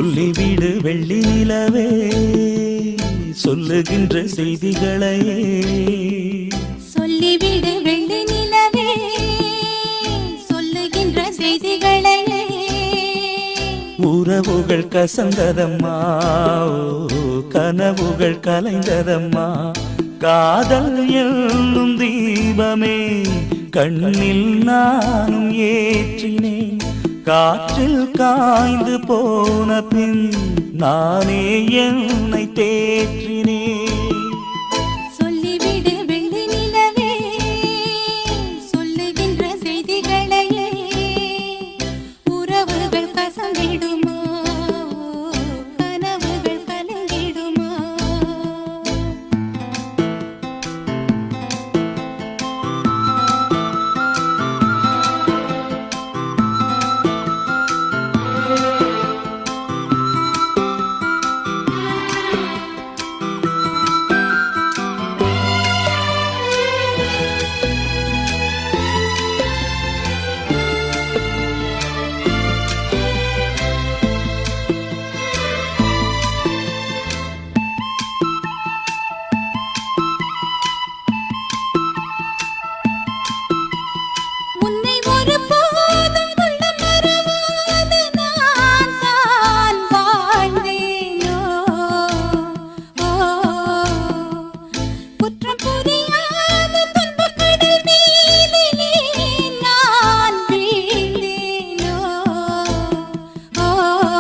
சொல்லிவிடு வெள்ளி நிலவே சொல்லுகின்ற செய்திகளையே சொல்லிவிடு வெள்ளி நிலவே சொல்லுகின்ற செய்திகளையே உறவுகள் கசந்ததம்மா ஓ, கனவுகள் கலைந்ததம்மா காதல் என்னும் தீபமே கண்ணில் நானும் ஏற்றினேன் காற்றில் காய்ந்து போன பின் நானே என்னை தேற்றினேன் சொல்லிவிடு வெள்ளி நிலவே சொல்லுகின்ற செய்திகளையே உறவுகள் கசந்திடுமா கனவுகள் கலங்கிடுமா உன்னை ஒருபோதும் உள்ளம் மறவாது நான் தான் வாழ்ந்தேனோ ஓ குற்றம் புரியாத துன்பக் கடல் மீது ஏன் நான் வீழ்ந்தேனோ ஓ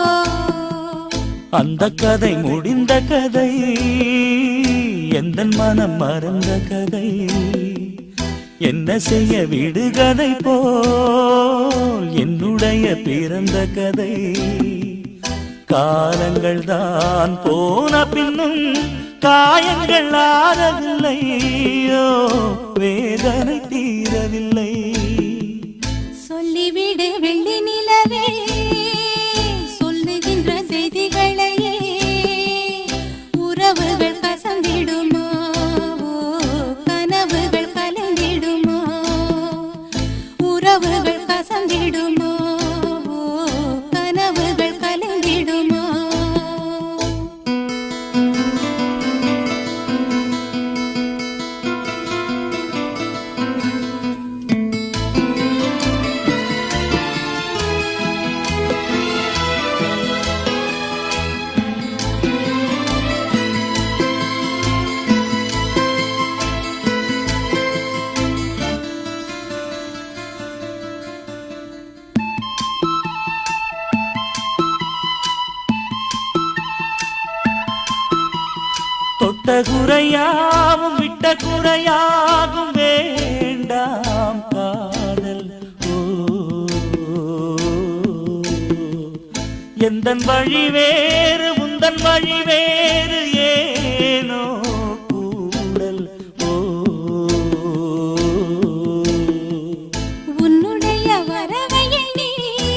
அந்த கதை முடிந்த கதை எந்த மனம் மறந்த கதை என்ன செய்ய விடுகதை போல் என்னுடைய பிறந்த கதை காலங்கள் தான் போன பின்னும் காயங்கள் ஆறவில்லையோ வேதனை தீரவில்லை சொல்லிவிடு வெள்ளி நிலவே சொல்லுகின்ற செய்திகளையே உறவுகள் கசந்திடுமா கனவுகள் கலந்திடுமா உறவுகள் கசந்திடுமா கனவுகள் கலந்திடுமா தொட்ட குறையாவும் விட்ட குறையாகும் வேண்டாம் காதல் ஓ எந்தன் வழி வேறு உந்தன் வழி வேறு ஏனோ கூடல் ஓ உன்னுடைய வரவை எண்ணி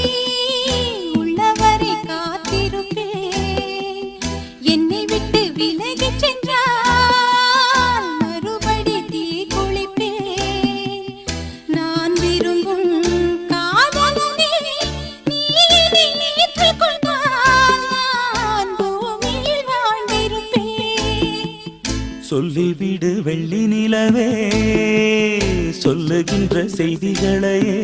உள்ளவரை காத்திருப்பேன் என்னை விட்டு விலகிச் சென்றால் மறுபடி தீ குளிப்பேன் நான் விரும்பும் காதலனே நீ என்னை ஏற்றுக்கொண்டால் நான் பூமியில் வாழ்ந்திருப்பேன் சொல்லிவிடு வெள்ளி நிலவே சொல்லுகின்ற செய்திகளையே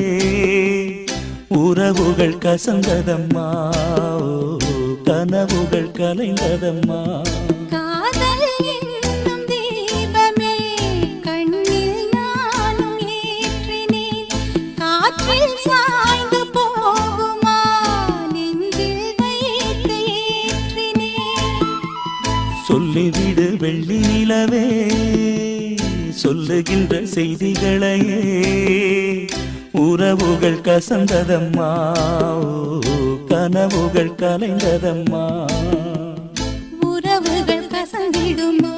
உறவுகள் கசந்ததம்மா ஓ, கனவுகள் கலைந்ததம்மா காதல் என்னும் தீபமே கண்ணில் நானும் ஏற்றினேன் காற்றில் சாய்ந்து போகுமா நெஞ்சில் வைத்து ஏற்றினேன் சொல்லிவிடு வெள்ளி நிலவே சொல்லுகின்ற செய்திகளையே உறவுகள் கசந்ததம்மா ஓ, கனவுகள் கலைந்ததம்மா உறவுகள் கசந்திடுமா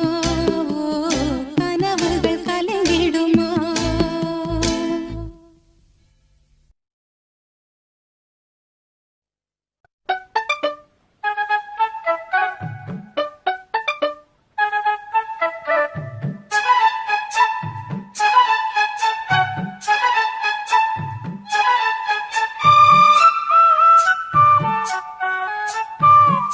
கனவுகள் கலங்கிடுமா Thank you.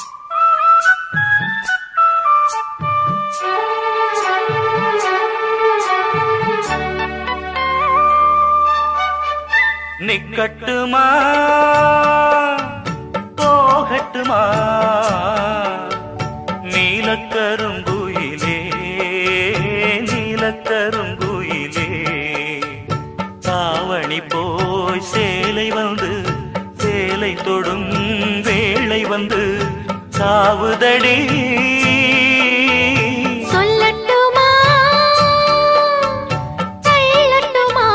நிக்கட்டுமா போகட்டுமா நீலக்கருங்குயிலே நீலக்கருங்குயிலே தாவணி போய் சேலை வந்து சேலை தொடும் வேளை வந்து சாவுதடி சொல்லட்டுமா தள்ளட்டுமா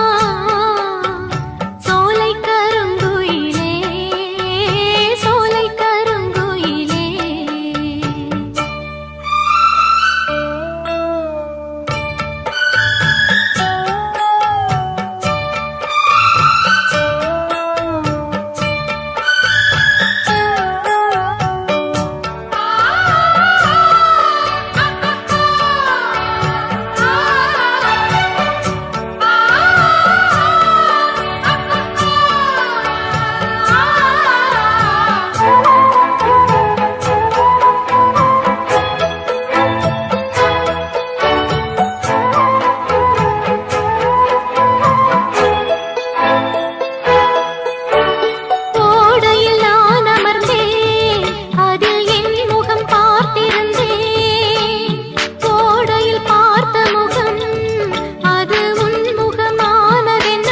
சோலை கருங்குயிலே சோலை கருங்குயிலே கோடையில் நான் அமர்ந்தேன் அதில் என் முகம் பார்த்திருந்தேன் கோடையில் பார்த்த முகம் அது உன் முகமானதென்ன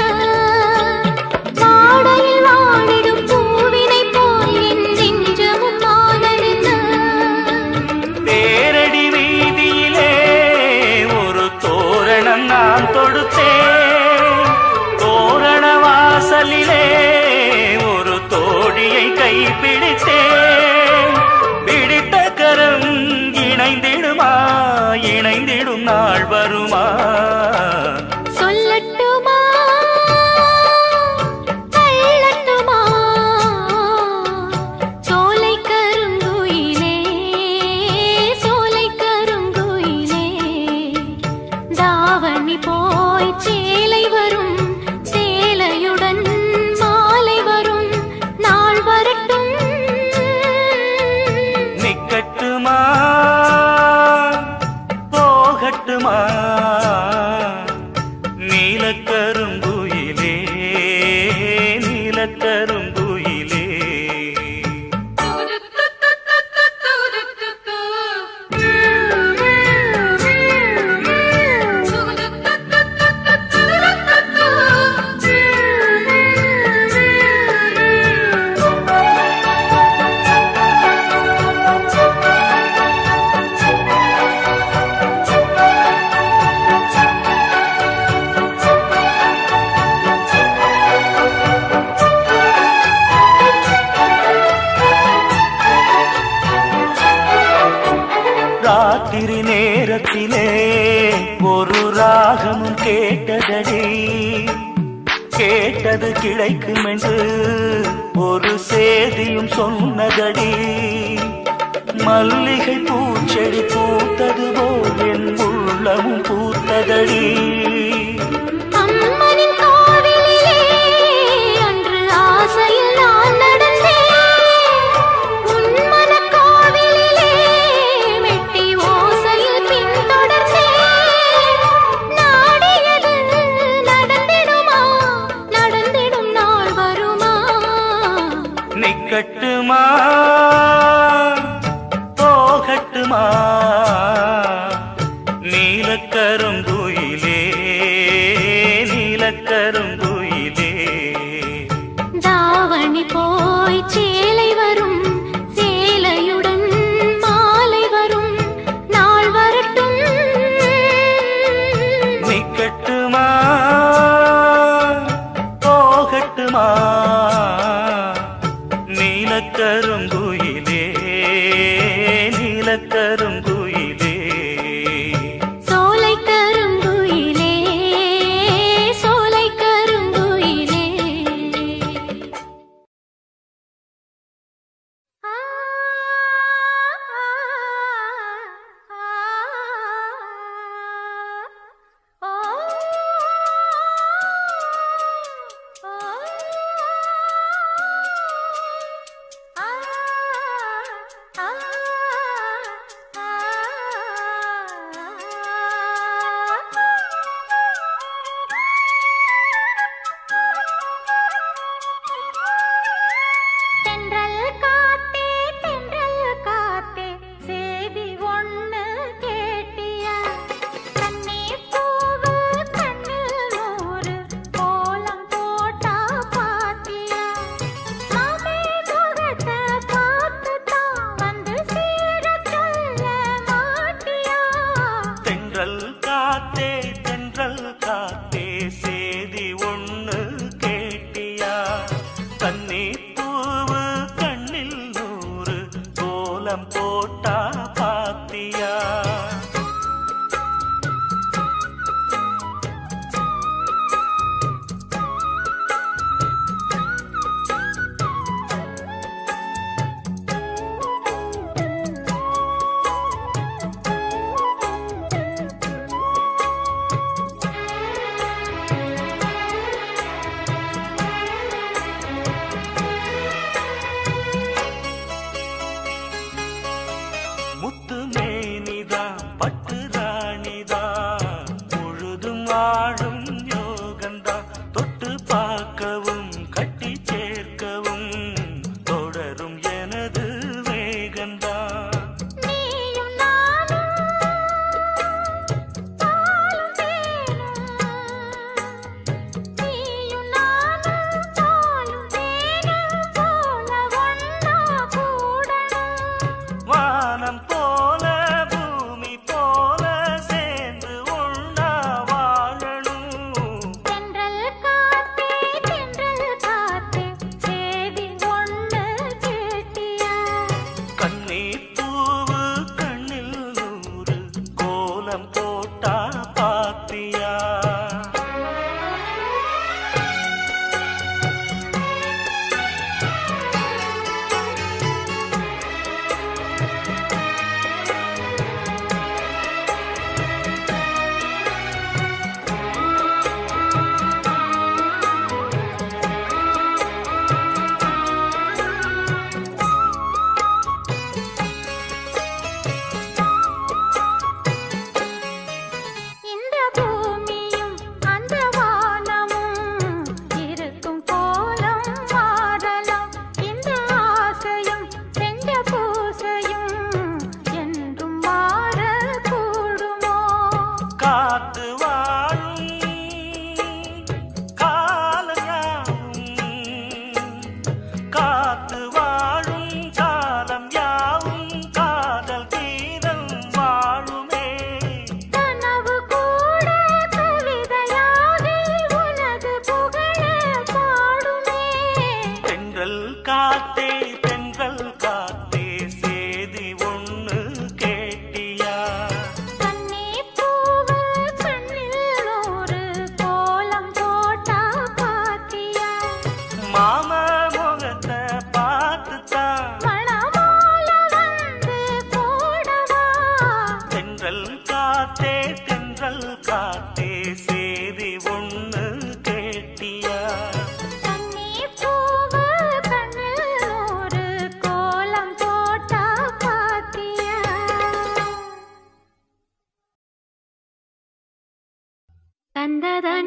வாடையில் வாடிடும் பூவினை போல் என் நெஞ்சமும் ஆனதென்ன தேரடி வீதியிலே ஒரு தோரணம் நான் தொடுத்தேன் தோரண வாசலிலே ஒரு தோழியை கைப்பிடித்தேன் பிடித்த கரம் இணைந்திடுமா இணைந்திடும் நாள் வருமா சொல்லட்டுமா தள்ளட்டுமா சோலை கருங்குயிலே சோலை கருங்குயிலே தாவணி போய் சேலை வரும் சேலையுடன் மாலை வரும் நாள் வரட்டும் நிக்கட்டுமா போகட்டுமா நீலக்கருங்குயிலே நீலக்கருங்குயிலே ராத்திரி நேரத்திலே ஒரு ராகமும் கேட்டதடி கேட்டது கிடைக்கும் என்று ஒரு சேதியும் சொன்னதடி மல்லிகை பூச்செடி பூத்தது போல் என் உள்ளமும் பூத்ததடி அம்மனின் கோவிலிலே அன்று ஆசையில் நான் நடந்தேன் உன் மனக்கோவிலிலே மெட்டி ஓசையில் பின்தொடர்ந்தேன் நாடியது நடந்திடுமா நடந்திடும் நாள் வருமா நிக்கட்டுமா போகட்டுமா நீலக்கருங்குயிலே நீலக்கருங்குயிலே தாவணி போய் சேலை வரும் சேலையுடன் மாலை வரும் நாள் வரட்டும் நிக்கட்டுமா போகட்டுமா நீலக்கருங்குயிலே நீலக்கருங்குயிலே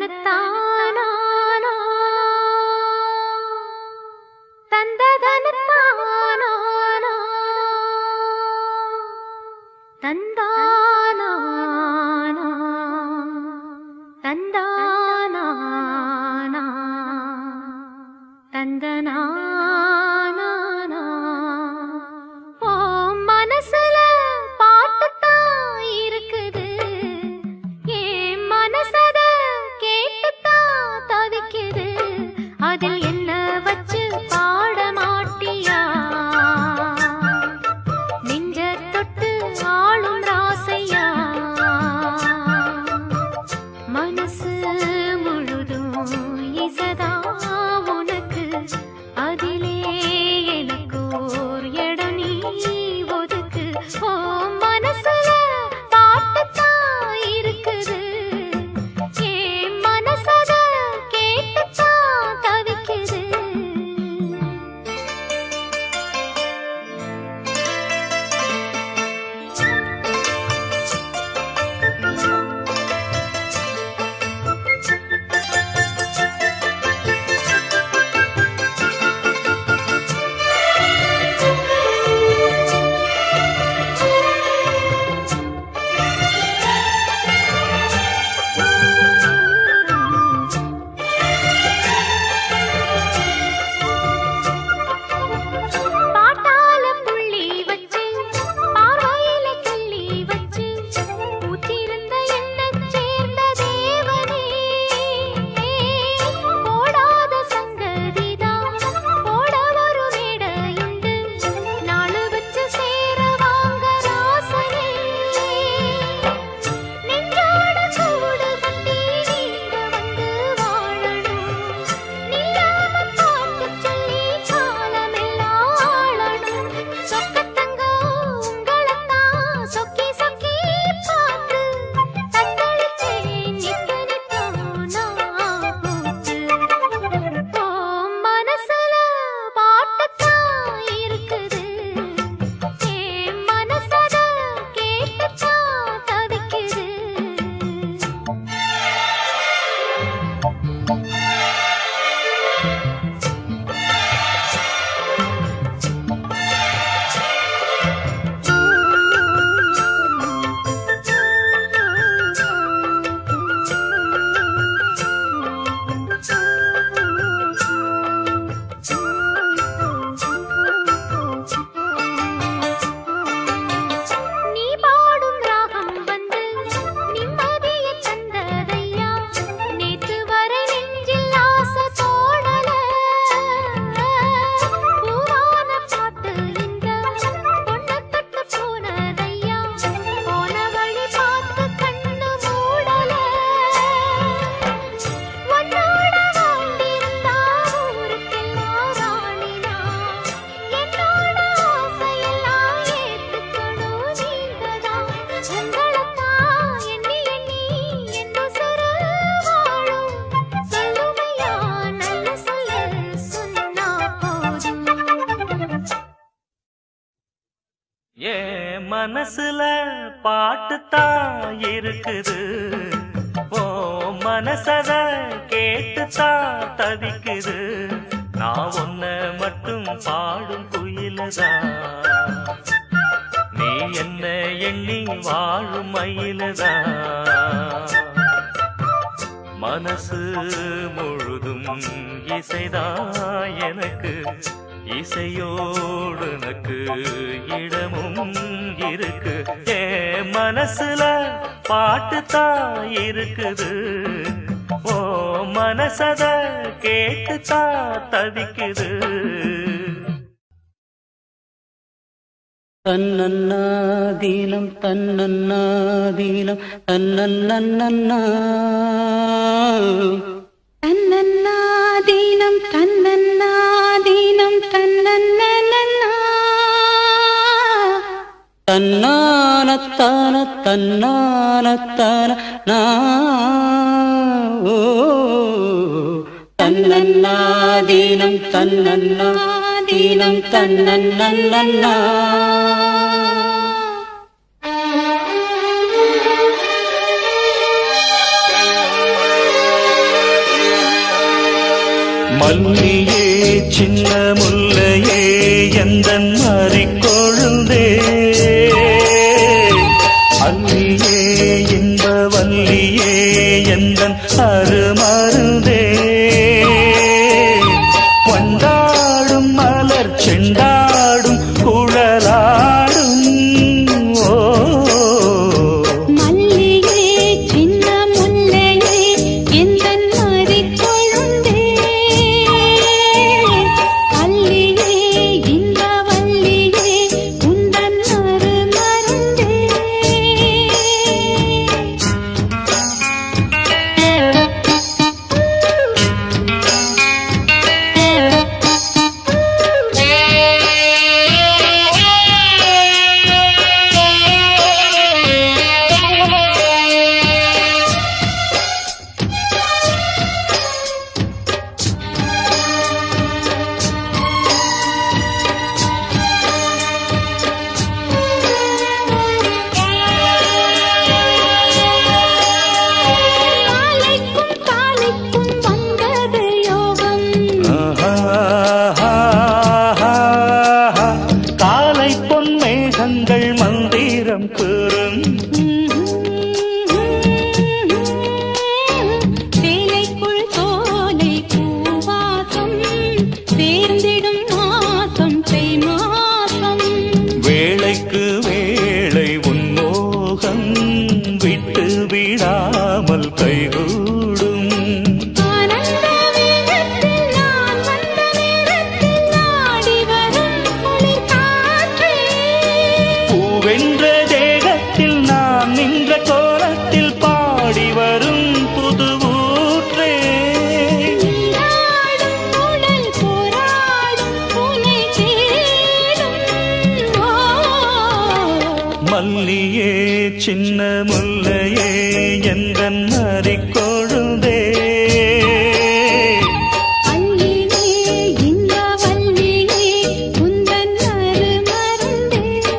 தந்ததனத்தானா தந்ததனத்தானா தந்தானா தந்தானா தந்தனா ஓ மனசுல பாட்டுத்தான் இருக்குது என் மனசத கேட்டுத்தான் தவிக்குது அதில் என்ன வச்சு பாட மாட்டியா நெஞ்ச தொட்டு ஆளும் ராசையா மனசு முழுதும் இசதா உனக்கு அதிலே எனக்கு ஓர் இடம் நீ ஒதுக்கு ஓ மனசுல பாட்டுத்தான் இருக்குது என் மனசத கேட்டுத்தான் தவிக்குது பாட்டால புள்ளி வச்சு பார்வையில கிள்ளி வச்சு பூத்திருந்த என்னைச் சேர்ந்த தேவனே போடாத சங்கதிதான் போட ஒரு மேடையுண்டு நாளு வச்சு சேர வாங்க ராசனே நெஞ்சோட கூடு கட்டி நீங்க வந்து வாழணும் நில்லாம பாட்டு சொல்லி காலமெல்லாம் ஆளணும் சொக்கத்தங்க உங்களத்தான் சொக்கி சொக்கி பார்த்து தத்தளிச்சே நித்து நித்தம் நான் பூத்து ஓ மனசுல பாட்டுத்தான் இருக்குது என் மனசத கேட்டுத்தான் தவிக்குது நீ பாடும் ராகம் வந்து நிம்மதியை தந்ததையா நேற்று வரை நெஞ்சில் ஆசை தோணல பூவான பாட்டு இந்த பொண்ணு தொட்டு போனதையா போன வழி பார்த்து கண்ணு மூடல உன்னோட வாழ்ந்திருந்தா ஊருக்கெல்லாம் ராணினா என்னோட ஆசையெல்லாம் ஏத்துக்கணும் நீங்கதான் உங்களைத்தான் எண்ணி எண்ணி என்ன சுரு வாழும் சொல்லுமையா நல்ல சொல்லு சொன்னா போதும் என் மனசுல பாட்டுத்தான் இருக்குது ஓ மனசத கேட்டுத்தான் தவிக்குது நான் ஒன்ன மட்டும் பாடும் குயிலதான் நீ என்ன எண்ணி வாழும் மயிலதான் மனசு முழுதும் இசைதான் எனக்கு இசையோடு எனக்கு இடமும் இருக்கு ஏ மனசுல பாட்டு தான் இருக்குது ஓ மனசத கேட்டு தான் தவிக்குது தன்னன்னாதீனம் தன்னன்னாதீனம் தன்னன்னன்னா தன்னன்னாதீனம் தன்னன்னாதீனம் தன்னன்னா தன்னானத்தான தன்னானத்தான நா ஓ தன்னன்னாதீனம் தன்னன்னாதீனம் தன்னன்னா ஆ மல்லியே சின்ன முல்லையே எந்த மாறிக்கொழுந்தே அல்லியே இன்ப வல்லியே எந்த அருமருந்தே கொண்டாடும் மலர் செண்டாடும் குழலாடும் ஓ மல்லியே சின்ன முல்லையே எந்தன் மறிக்கொழுந்தே அல்லியே இந்த வல்லியே உந்தன் அருமருந்தே காலைக்கும் காலைக்கும் வந்தது யோகம் காலை பொன் மேகங்கள் மந்திரம் கூறும் சேலைக்குள் சோலை பூவாசம் சேர்ந்திடும் மாசம் தை மாசம் வேளைக்கு வேளை உன்மோகம் விட்டு விடாமல் கைகூடும் ஆனந்த வேகத்தில் நான் வந்த நேரத்தில் ஆடி வரும் குளிர் காற்றே பூவென்ற தேகத்தில் நான் நின்ற கோலத்தில் பாடி வரும் புது ஊற்றே நீராடும் உடல் போராடும் உனை தேடும் ஓ மல்லியே சின்ன முல்லையே எந்த மறிக்கொழுந்தே அல்லியே இந்த வல்லியே உந்தன் அருமருந்தே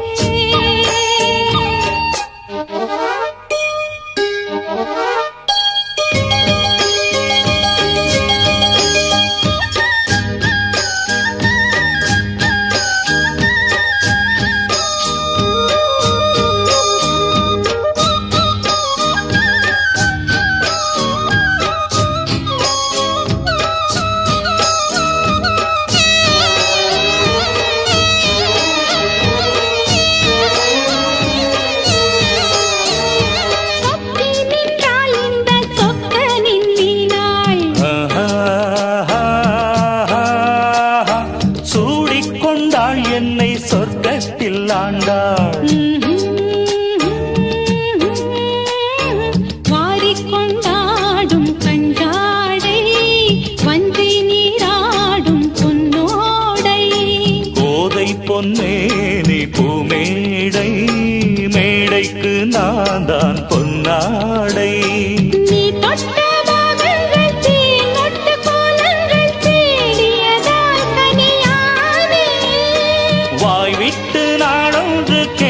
சொக்கி நின்றால் இந்த சொக்கனின் வீணாள் சூடிக்கொண்டாள் என்னை சொர்க்கத்தில் ஆண்டாள் வாரிக்கொண்டாடும் கஞ்சாடை வஞ்சி நீராடும் பொன்னோடை கோதை பொன்னேனி பூமேடை மேடைக்கு நான் தான் பொன்னாடை நீ தொட்ட பாகங்கள் தீங்கொட்டு கோலங்கள் தேடியதால் கனியானே வாய் விட்டு நாடொன்று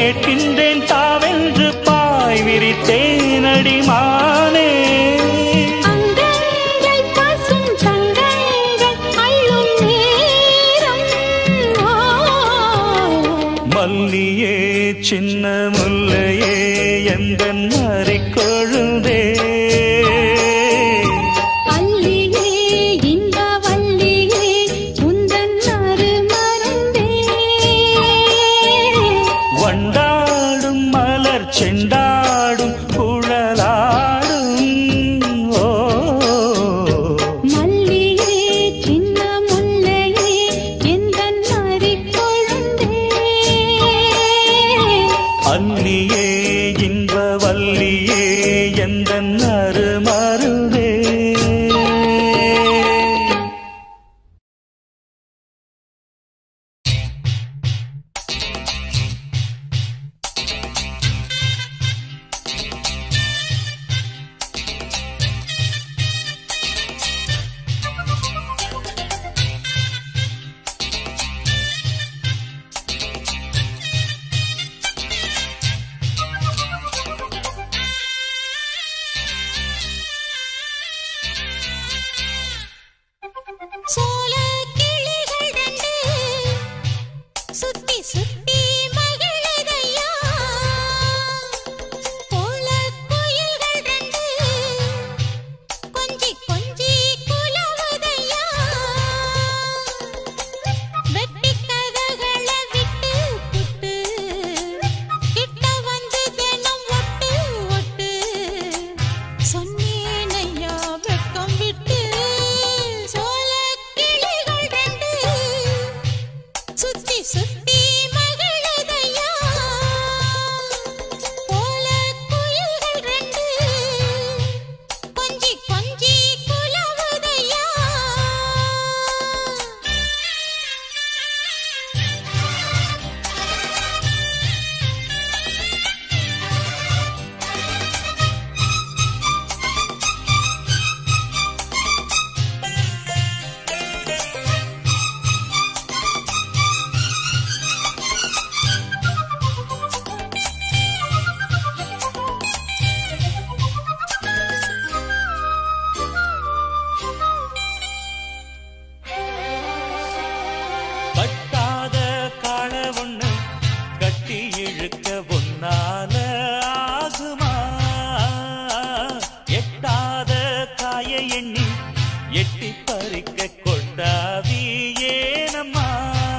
எட்டி பறிக்க கொண்டாவி ஏனம்மா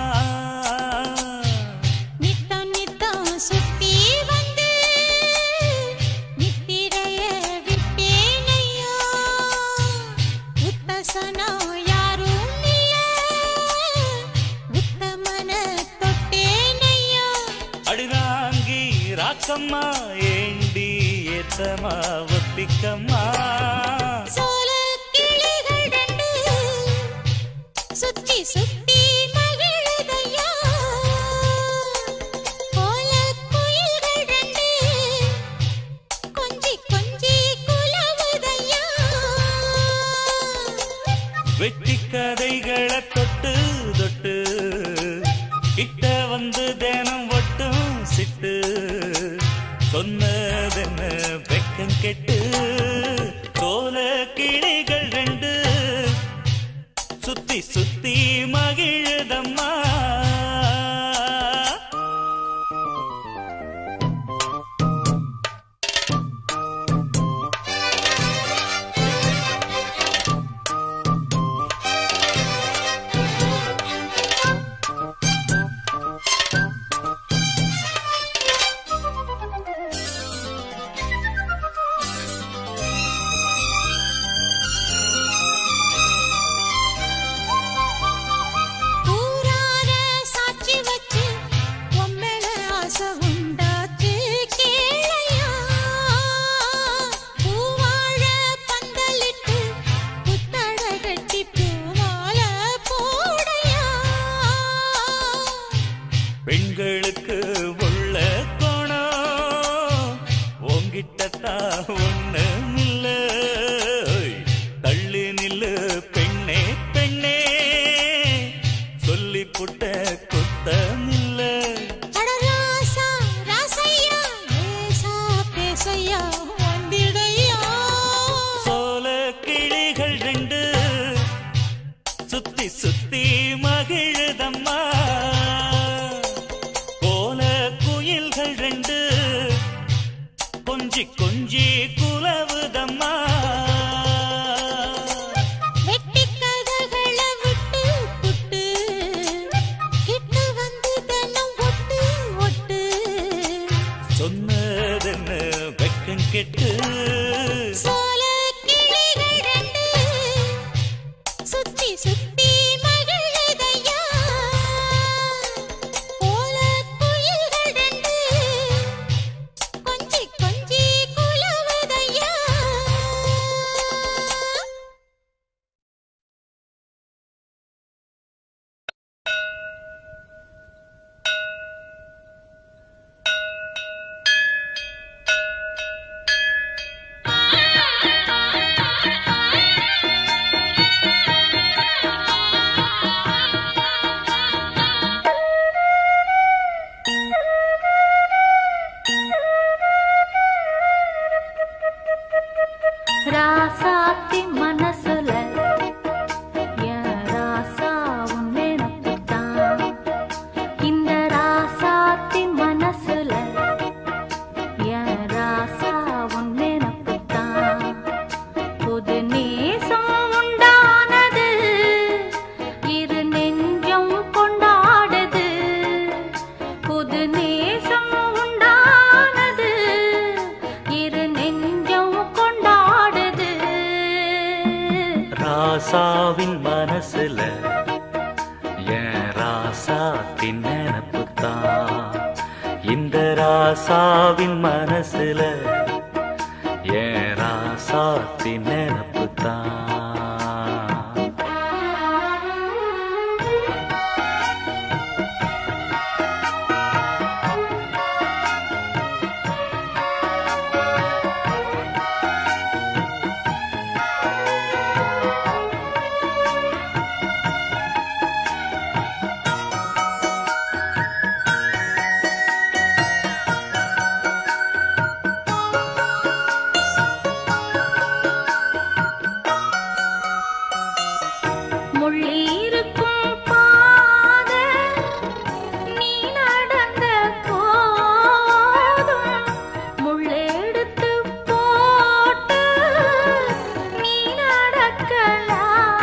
நித்தம் நித்தம் சுத்தி வந்து நித்திரைய விட்டேனையா உத்தசனோ யாரும் இல்ல உத்தமன தொட்டேனையா அடிதாங்கி ராக்கம்மா ஏண்டி ஏத்தமா ஒத்திக்கம்மா சோல கிளிகள் ரெண்டு சுத்தி சுத்தி மகிழுதையா கோல குயில்கள் ரெண்டு கொஞ்சி கொஞ்சி குலவுதையா வெட்டி கதைகளை தொட்டு தொட்டு கிட்ட வந்து தினம் ஒட்டும் சிட்டு சொன்னதென்ன வெக்கம் கெட்டு சோல கிளிகள் ரெண்டு சுத்தி சுத்தி மகிழுதம்மா ஊரார சாட்சி வச்சு உம்மேல ஆசை உண்டாச்சு கேளையா பூவாழ பந்தலிட்டு புத்தட கட்டி பூமால போடையா பெண்களுக்கு உள்ள கோணம் உங்கிட்டத்தான் ஒண்ணு இல்ல தள்ளி நில்லு பெண்ணே பெண்ணே சொல்லி புட்ட குத்தமில்ல அட ராசா ராசையா ஏசா பேசையா வந்திடையா சோல கிளிகள் ரெண்டு சுத்தி சுத்தி மகிழுதம்மா கோல குயில்கள் ரெண்டு கொஞ்சி கொஞ்சி குலவுதம்மா வெட்டி கதகளை விட்டு புட்டு கிட்ட வந்து தினம் ஒட்டு ஒட்டு சொன்னதென்ன வெக்கம் கெட்டு சோல கிளிகள் ரெண்டு சுத்தி சுத்தி மகிழுதையா போல குயில்கள் ரெண்டு கொஞ்சி கொஞ்சி குலவுதையா ராசாத்தி மனசுல என் ராசா உன் நினைப்புதான் இந்த ராசாத்தி மனசுல என் ராசா உன் நினைப்புதான் புது நேசம் உண்டானது இரு நெஞ்சம் கொண்டாடுது புது நேசம் உண்டானது இரு நெஞ்சம் கொண்டாடுது ராசாவின் மனசுல என் ராசாத்தின் நினப்புத்தான் இந்த ராசாவின் மனசுல என் ராசாத்தின் நினப்புத்தான் முள்ளீருக்கும் பாதை நீ நடந்த போதும் முள்ளெடுத்து போட்டு நீ நடக்கலாம்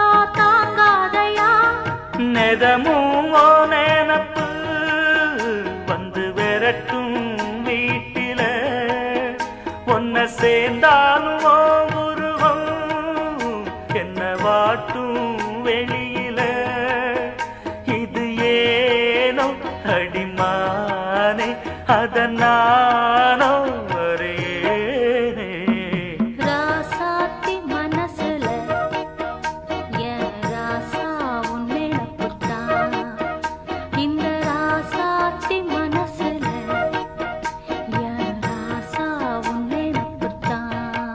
நினைச்சா தாங்காதையா நெதமும் ஓ நினப்பு வந்து விரட்டும் வீட்டில ஒன்ன சேர்ந்தாலும் ஓ உருவம் என்ன வாட்டும் வெளியில இது ஏனோ அடிமானே அதனானோ வரேனே ராசாத்தி மனசுல என் ராசா உன் நினப்புத்தான் இந்த ராசாத்தி மனசுல என் ராசா உன் நினப்புத்தான்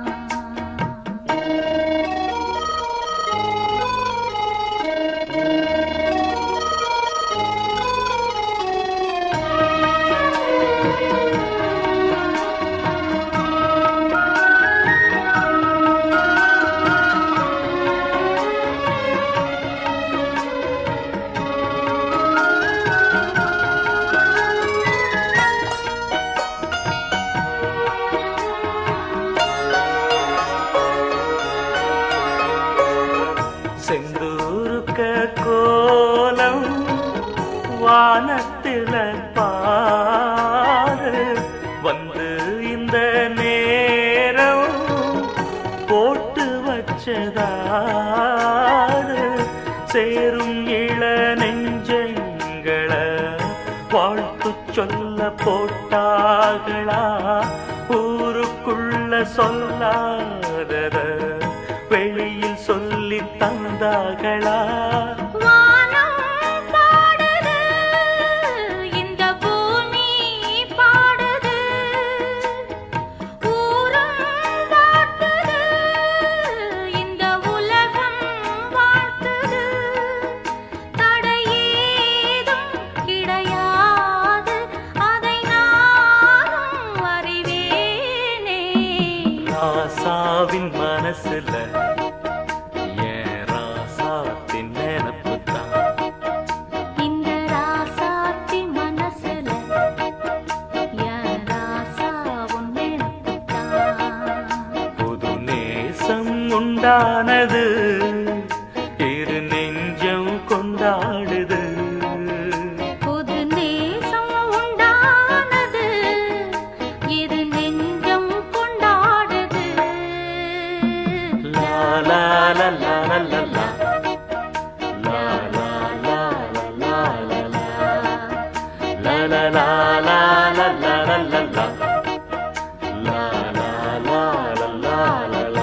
செந்தூருக்க கோலம் வானத்தில பாரு வந்து இந்த நேரம் போட்டு வச்சதாரு சேரும் இள நெஞ்சங்களை வாழ்த்து சொல்ல போட்டாகளா ஊருக்குள்ள சொல்லாதத வெளியில் சொல்லி தந்தாகளா வானம் பாடுது இந்த பூமி பாடுது ஊரும் வாட்டுது இந்த உலகம் வாழ்த்துது தடையேதும் கிடையாது அதை நானும் அறிவேனே ராசாவின் மனசுல ஏன் ராசாத்தின் நினப்பு தான் இந்த ராசாத்தி மனசுல என் ராசா உன் நினைப்புத்தான் புது நேசம் உண்டானது இரு நெஞ்சம் கொண்டாடுது புது நேசம் உண்டானது இரு நெஞ்சம் கொண்டாடுது லா லா லா லா லா லா லா. லா லா லா லா லா லா லா. லா லா லா லா லா லா லா லா லா. லா லா லா லா லா லா லா.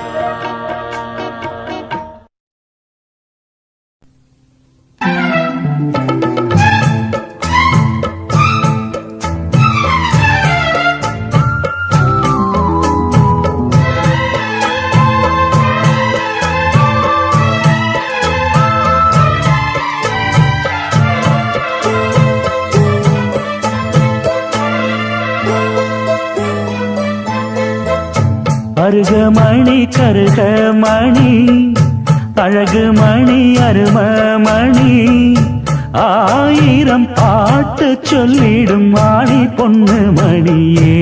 அருகமணி கருகமணி அழகு மணி அரும மணி ஆயிரம் பாட்டு சொல்லிடும் மாணி பொண்ணு மணியே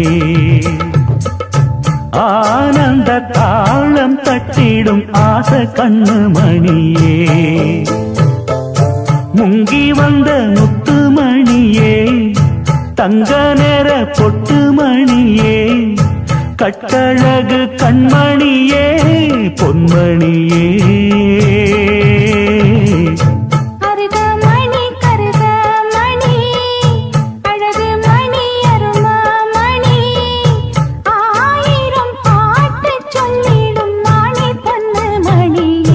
ஆனந்த தாளம் தட்டிடும் ஆசை கண்ணு மணியே முங்கி வந்த முத்து மணியே தங்க நேர பொட்டு மணியே கட்டழகு கண்மணியே பொன்மணியே அருக மணி கருக மணி அழகு மணி அரும மணி ஆயிரம் பாட்டு சொல்லிடும் மணி பொண்ணு மணியே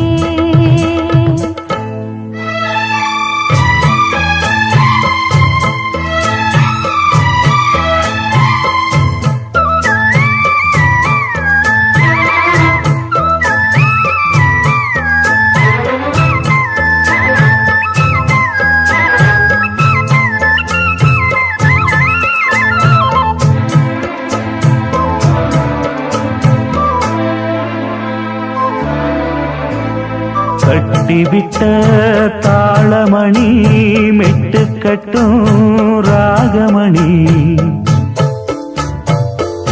கட்டிவிட்ட தாளமணி மெட்டு கட்டும் ராகமணி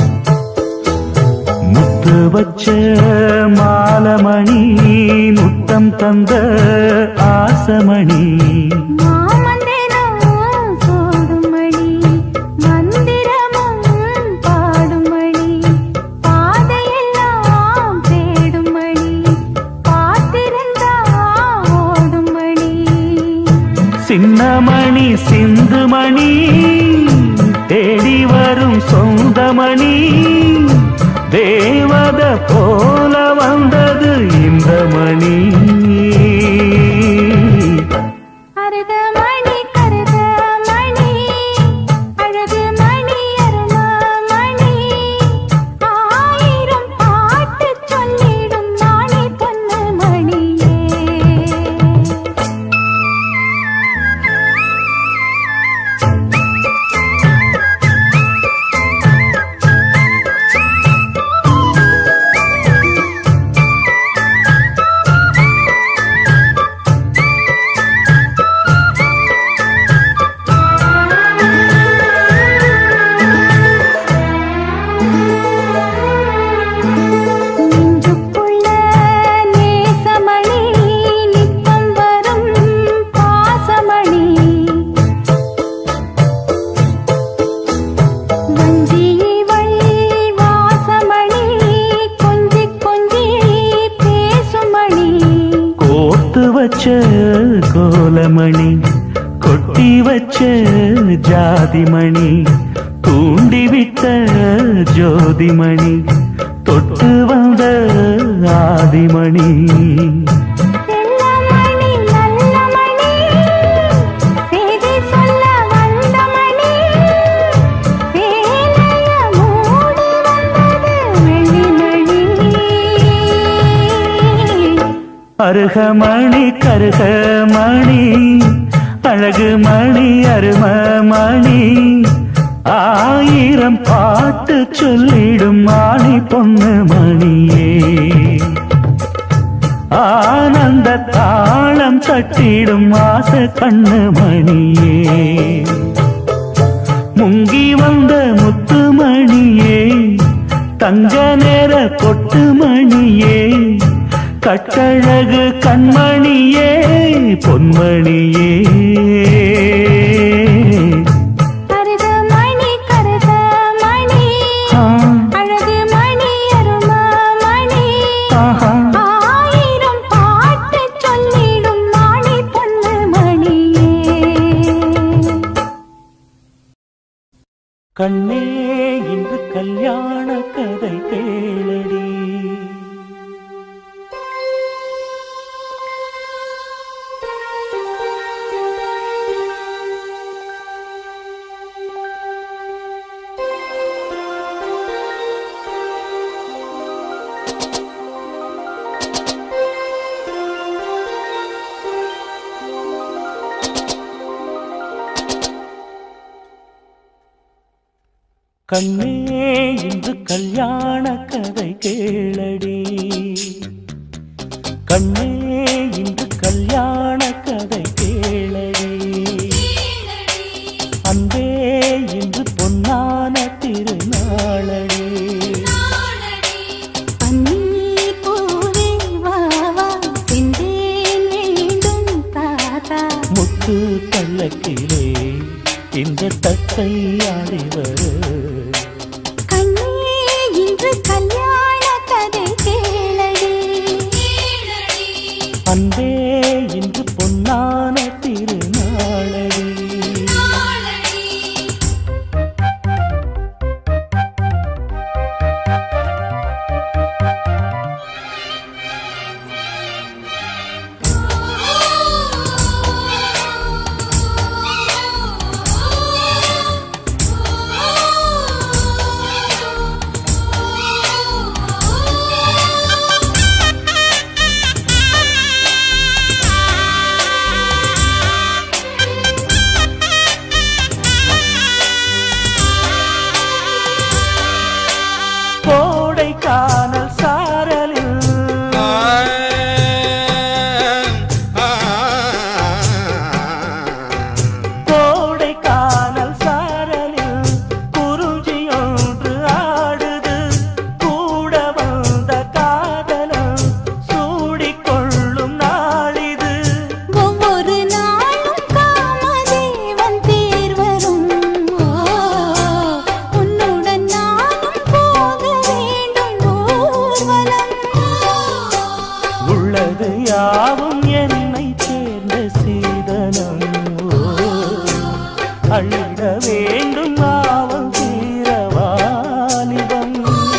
முத்து வச்ச மாலமணி முத்த முத்தம் தந்த ஆசமணி மாமந்திரம் சூடுமணி மந்திரமும் பாடுமணி பாதையெல்லாம் தேடுமணி காத்திருந்தா ஓடுமணி சின்னமணி சிந்துமணி தேடி வரும் சொந்தமணி தேவத போல வந்தது இந்த மணி அருக மணி கருக மணி அழகு மணி அரும மணி ஆயிரம் பாட்டு சொல்லிடும் நாணி பொண்ணு மணியே நெஞ்சுக்குள்ள நேசமணி நித்தம் வரும் பாசமணி வஞ்சியவள் வாசமணி கொஞ்சி கொஞ்சி பேசுமணி கோர்த்து வச்ச கோலமணி கொட்டி வச்ச ஜாதிமணி தூண்டிவிட்ட ஜோதிமணி தொட்டு வந்த ஆதிமணி செல்லமணி நல்ல மணி செய்தி சொல்ல வந்த மணி சேலைய மூடி வந்தது வெள்ளிமணி அருகமணி கருகமணி அழகு மணி அரும மணி ஆயிரம் பாட்டு சொல்லிடும் மாணி பொண்ணு மணியே ஆனந்த தாளம் தட்டிடும் ஆச கண்ணு மணியே முங்கி வந்த முத்துமணியே தங்க நேர பொட்டு மணியே கட்டழகு கண்மணியே பொன்மணியே கருத மணி கருத மணி ஆ, அழகு மணி அரும மணி ஆஹா. ஆயிரம் பாட்டு சொல்லிடும் நாணி பொண்ணு மணியே கண்ணே இன்று கல்யாண கதை கேளடி கண்ணே இன்று கல்யாண கதை கேளடி கண்ணே இன்று கல்யாண கதை கேளடி அன்பே இன்று பொன்னான திருநாளடி பன்னீர் பூவே வா வா செந்தேன் வேண்டும் தாத்தா முத்து பல்லக்கிலே இந்த தத்தை ஆடிவர் கண்ணே இன்று கல்யாண கதை கேளடி அன்பே இன்று பொன்னான திருநாளடி ஆ யாவும் என்னை சேர்ந்த சீதனம் ஓ, அள்ளிட வேண்டும் ஆவல் தீரவாலிபம்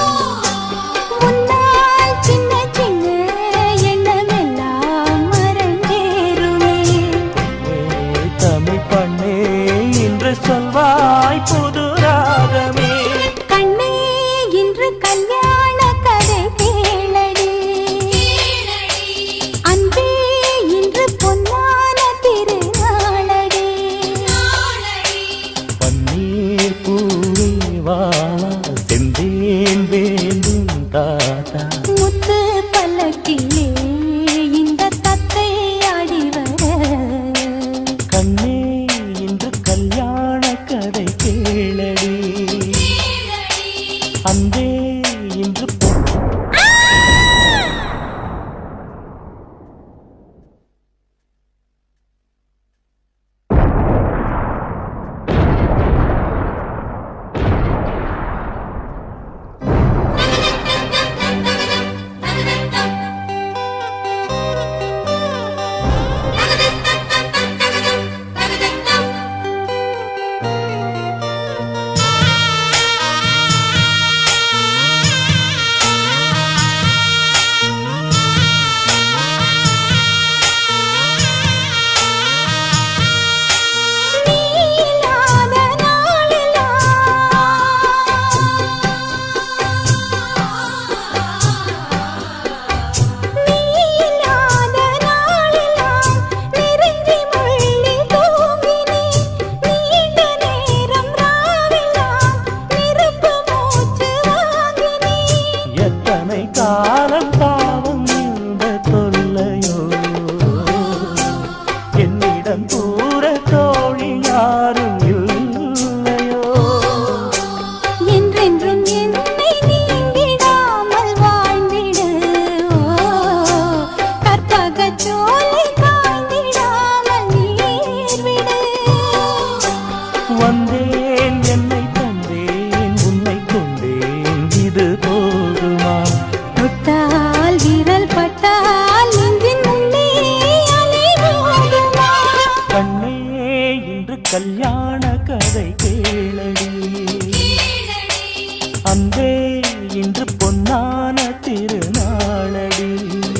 முன்னால் சின்ன சின்ன எண்ணமெல்லாம் மறந்தேறுமே தமிழ் பண்ணே இன்று சொல்வாய் புது ராகமே கண்ணே இன்று கல்யாண கதை கேளடி அன்பே இன்று பொன்னான திருநாளடி பன்னீர் பூவே வா செந்தேன் வேண்டும் தாத்தா முத்து பல்லக்கிலே இந்த தத்தை ஆடி வர கண்ணே இன்று கல்யாண கதை கேளடி அன்பே இன்று பொ- நீ இல்லாத நாளெல்லாம் நீ இல்லாத நாளெல்லாம் நெருங்கி முள்ளி தூங்கினேன் நீண்ட நேரம் ராவெல்லாம் நெருப்பு மூச்சு வாங்கினேன் எத்தனை காலம் பாவம் இந்த தொல்லையோ என்னிடம் கூற தோழி யாரும் இல்லையோ என்றென்றும் என்னை நீங்கிடாமல் வாழ்ந்திடு கற்பகச் சோலை காய்ந்திடாமல் நீர் விடு வந்தேன் என்னை தந்தேன் உன்னை கொண்டேன் இது போதுமா தொட்டால் விரல் பட்டால் நெஞ்சின் உள்ளே அலை மோதுமா கண்ணே இன்று கல்யாண கதை கேளடி அன்பே இன்று பொன்னான திருநாளடி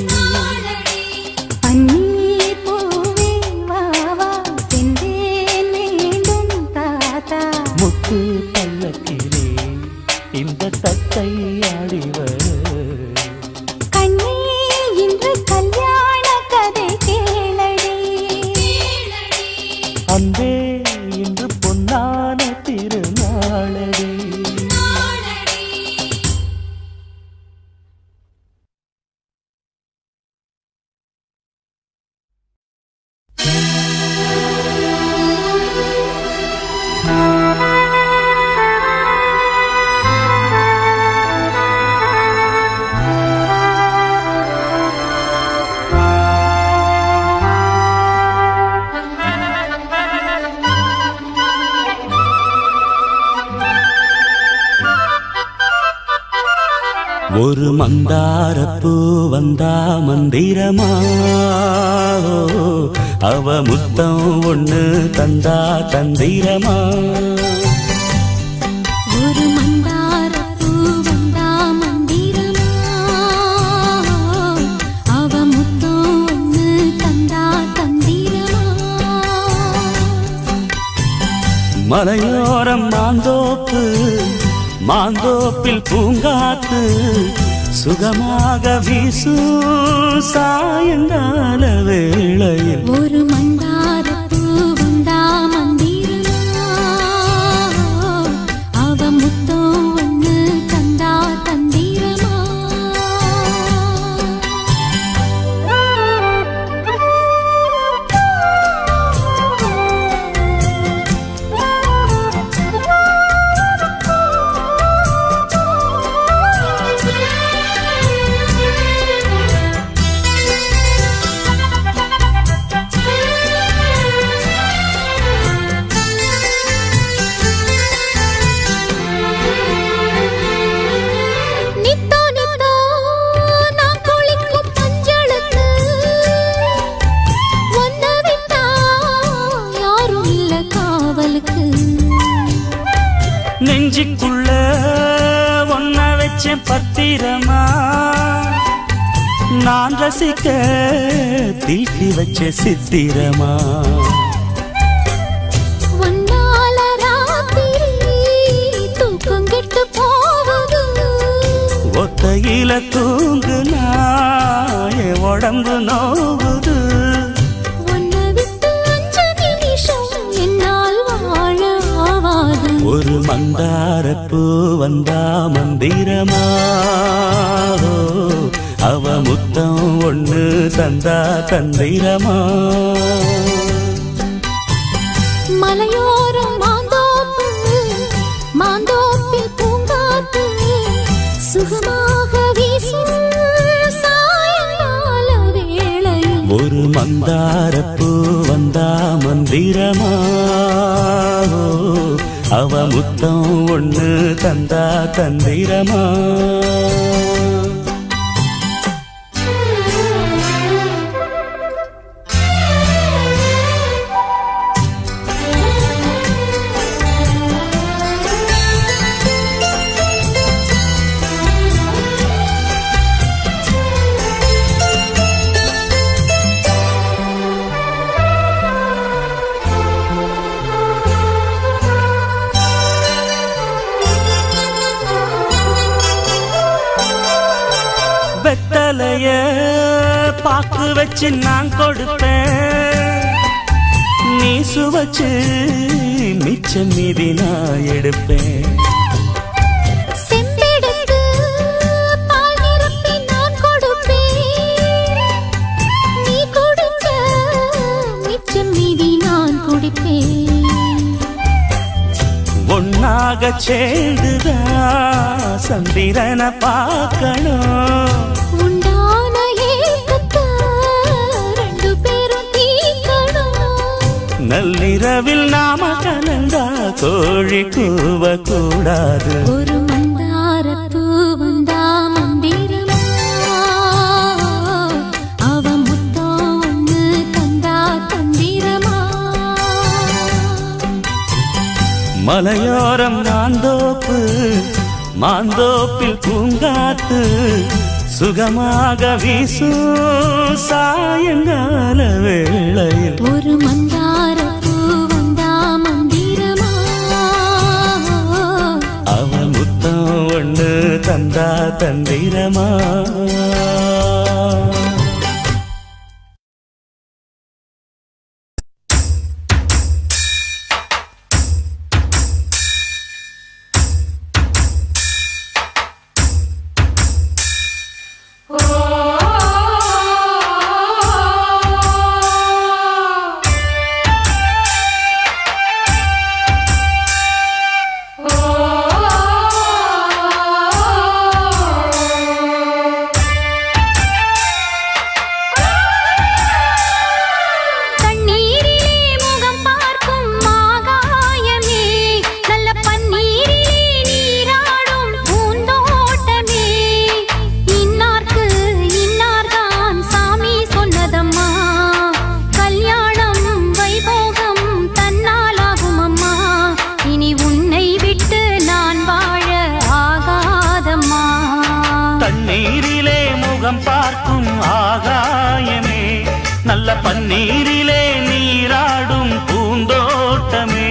பன்னீர் பூவே வா வா சென்றேன் வேண்டும் தாத்தா முத்து பல்லக்கிலே இந்த தத்தை ஆடிவர் கண்ணே இன்று கல்யாண கதை கேளடி அன்பே இன்று பொன்னான திருநாளடி ஒரு மந்தாரப்பூ வந்தா மந்திரமா அவ முத்தம் ஒண்ணு தந்தா தந்திரமா ஒரு மந்தாரப்பூ வந்தா மந்திரமா அவ முத்தம் ஒண்ணு தந்தா தந்திரமா மலையோரம் மாந்தோப்பு மாந்தோப்பில் பூங்காத்து சுகமாக வீசும் சாயங்கால வேளையில் ஒரு மந்தாரப்பூ வந்தா மந்திரமா அவ முத்தம் ஒண்ணு தந்தா தந்திரமா Thank you. நெஞ்சுக்குள்ள ஒன்ன வச்சேன் பத்திரமா நான் ரசிக்க தீட்டி வச்ச சித்திரமா உன்னால ராத்திரி தூக்கம் கெட்டு போகுது ஒத்தையில தூங்குனா என் உடம்பு நோவுது உன்னை விட்டு அஞ்சு நிமிஷம் என்னால் வாழ ஆவாது ஒரு மந்தாரப்பூ வந்தா மந்திரமா ஓ, அவ முத்தம் ஒண்ணு தந்தா தந்திரமா மலையோரம் மாந்தோப்பு மாந்தோப்பில் பூங்காத்து சுகமாக வீசும் சாயங்கால வேளையில் ஒரு மந்தாரப்பூ வந்தா மந்திரமா ஓ, அவ முத்தம் ஒண்ணு தந்தா தந்திரமா வெத்தலைய பாக்கு வச்சு நான் கொடுப்பேன் நீ சுவச்சு மிச்சம் மீதி நான் எடுப்பேன் செம்பெடுத்து பால் நிரப்பி நான் கொடுப்பேன் நீ கொடுத்த மிச்சம் மீதி நான் குடிப்பேன் ஒன்னாக சேர்ந்துதா சந்திரனை பார்க்கணும் உண்டான ஏக்கத்தை ரெண்டு பேரும் தீர்க்கணும் நள்ளிரவில் நாம கலந்தா கோழி கூவ கூடாது ஒரு மந்தாரப்பூ வந்தா மந்திரமா அவ முத்தம் ஒண்ணு தந்தா தந்திரமா மலையோரம் மாந்தோப்பு மாந்தோப்பில் பூங்காத்து சுகமாக வீசும் சாயங்கால வேளையில் ஒரு மந்தாரப்பூ வந்தா மந்திரமா அவன் முத்தம் ஒண்ணு தந்தா தந்திரமா தண்ணீரிலே முகம் பார்க்கும் ஆகாயமே நல்ல பன்னீரிலே நீராடும் பூந்தோட்டமே இன்னார்க்கு இன்னார்தான் சாமி சொன்னதம்மா கல்யாணம் வைபோகம் தன்னாலாகும் அம்மா இனி உன்னை விட்டு நான் வாழ ஆகாதம்மா தண்ணீரிலே முகம் பார்க்கும் ஆகாயமே நல்ல பன்னீரிலே நீராடும் பூந்தோட்டமே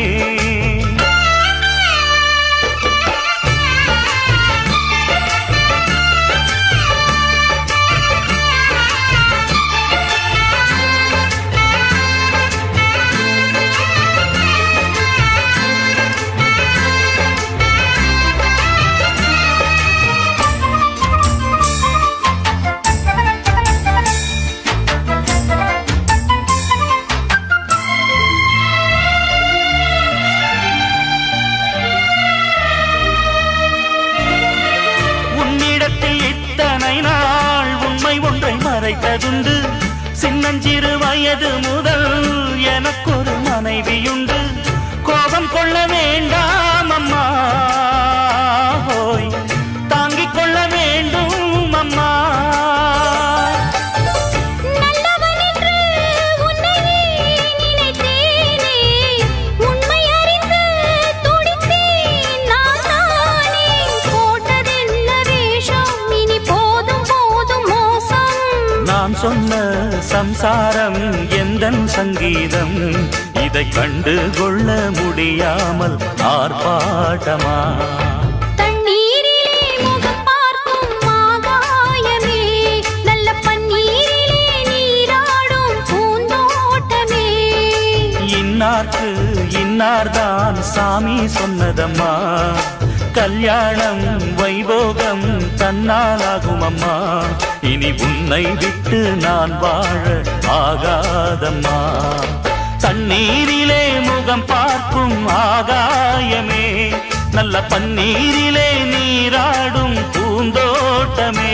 உன்னிடத்தில் இத்தனை நாள் உண்மை ஒன்றை மறைத்ததுண்டு சின்னஞ்சிறு வயது முதல் எனக்கொரு மனைவியுண்டு கோபம் கொள்ள வேண்டாம் அம்மா ஹோய் தாங்கிக் கொள்ள வேண்டும் அம்மா நல்லவன் என்று உன்னையே நினைத்தேனே உண்மை அறிந்து துடித்தேன் நான் சம்சாரம் எந்தன் சங்கீதம் இதை கண்டு கொள்ள முடியாமல் ஆர்ப்பாட்டமா தண்ணீரிலே முகம் பார்க்கும் ஆகாயமே நல்ல பன்னீரிலே நீராடும் பூந்தோட்டமே இன்னார்க்கு இன்னார்தான் சாமி சொன்னதம்மா கல்யாணம் வைபோகம் தன்னாலாகும் அம்மா இனி உன்னை விட்டு நான் வாழ ஆகாதம்மா தண்ணீரிலே முகம் பார்க்கும் ஆகாயமே நல்ல பன்னீரிலே நீராடும் பூந்தோட்டமே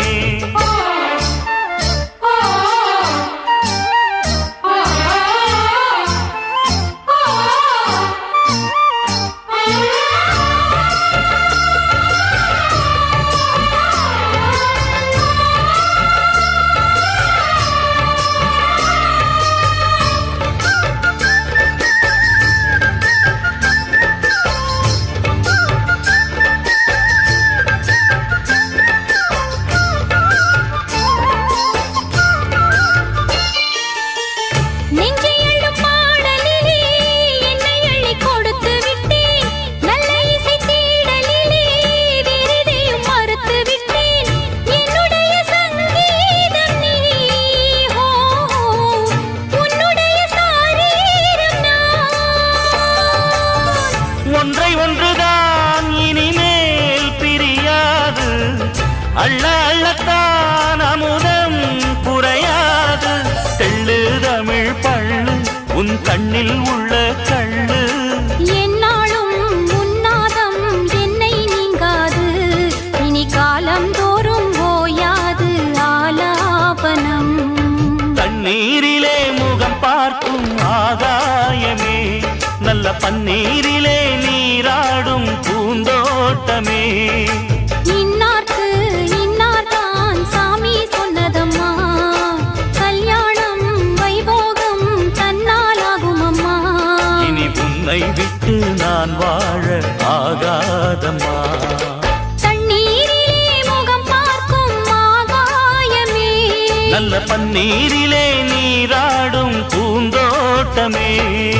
நெஞ்சை அள்ளும் பாடலிலே என்னை அள்ளி கொடுத்து விட்டேன் நல்ல இசை தேடலிலே விருதையும் மறுத்து விட்டேன் என்னுடைய சங்கீதம் நீ ஹோ உன்னுடைய சாரீரம் நான் ஒன்றை ஒன்றுதான் இனிமேல் பிரியாது அள்ள அள்ளத்தான் அமுதம் குறையாது தெள்ளு தமிழ் பள்ளு உன் கண்ணில் உள்ள கள்ளு என்னாலும் உன்னாதம் என்னை நீங்காது இனி காலம் தோறும் ஓயாது ஆலாபனம் தண்ணீரிலே முகம் பார்க்கும் ஆகாயமே நல்ல பன்னீரிலே நீராடும் பூந்தோட்டமே இன்னார்க்கு இன்னார்தான் சாமி சொன்னதம்மா கல்யாணம் வைபோகம் தன்னாலாகும் அம்மா இனி உன்னை விட்டு நான் வாழ ஆகாதம்மா தண்ணீரிலே முகம் பார்க்கும் ஆகாயமே நல்ல பன்னீரிலே நீராடும் பூந்தோட்டமே